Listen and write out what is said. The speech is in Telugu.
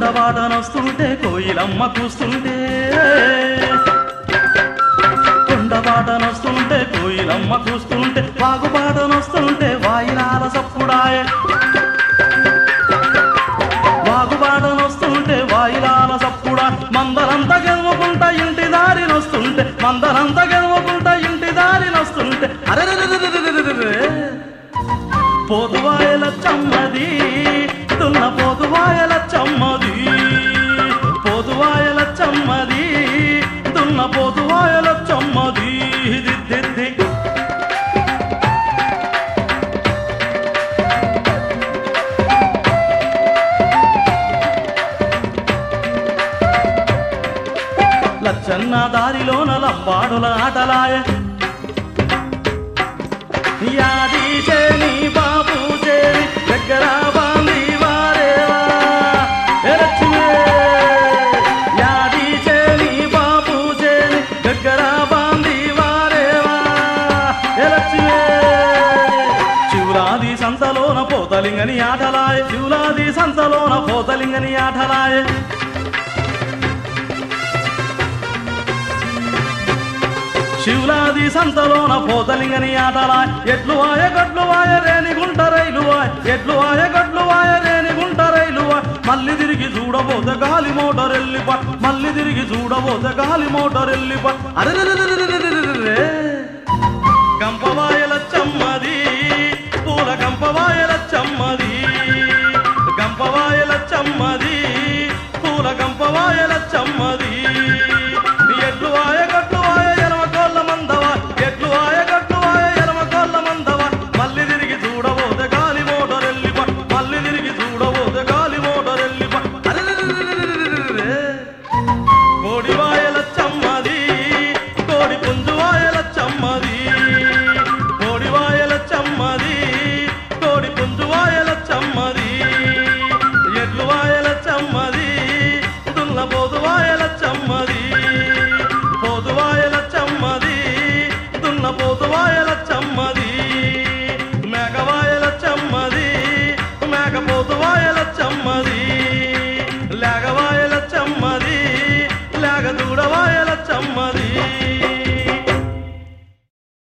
కొండవాడనొస్తుంటే కోయిలమ్మ కూస్తుంటే కొండవాడనొస్తుంటే కోయిలమ్మ కూస్తుంటే వాగుబాటనొస్తుంటే వాయినాల సప్పుడాయే వాగుబాటనొస్తుంటే వాయిలాల సప్పుడా మందరంత గెలవకుంటా ఇంటి దారినొస్తుంటే మందరంత గెలవకుంటా ఇంటి దారినొస్తుంటే అరే పొదువాయల చమ్మది తున్న పొదువాయల చమ్మది పొదువాయల చమ్మది తున్న పొదువాయల చమ్మది దిద్దిద్ది లచ్చన్న దారిలోన లంబాడుల ఆటలాయ యాది చేని బాబు చేని దగ్గర బాంది వారేవా ఏ లక్ష్మి యాది చేని బాబు చేని దగ్గర బాంది వారేవా ఏ లక్ష్మి శివులాది సంతలోన పోతలింగని ఆటలాయ శివులాది సంతలోన పోతలింగని ఆటలాయ శివులాది సంతలోన పోతలింగని ఆటలా ఎట్లు వాయ గట్లు వాయ రేని గుంట రైలు వాయ్ ఎట్లు వాయ గట్లు వాయ రేని గుంట రైలు వాయ్ మళ్ళీ తిరిగి చూడబోతే గాలి మోటార్ వెళ్ళిపా మళ్ళీ తిరిగి చూడబోతే గాలి మోటార్ వెళ్ళిపా అరే గంపవాయ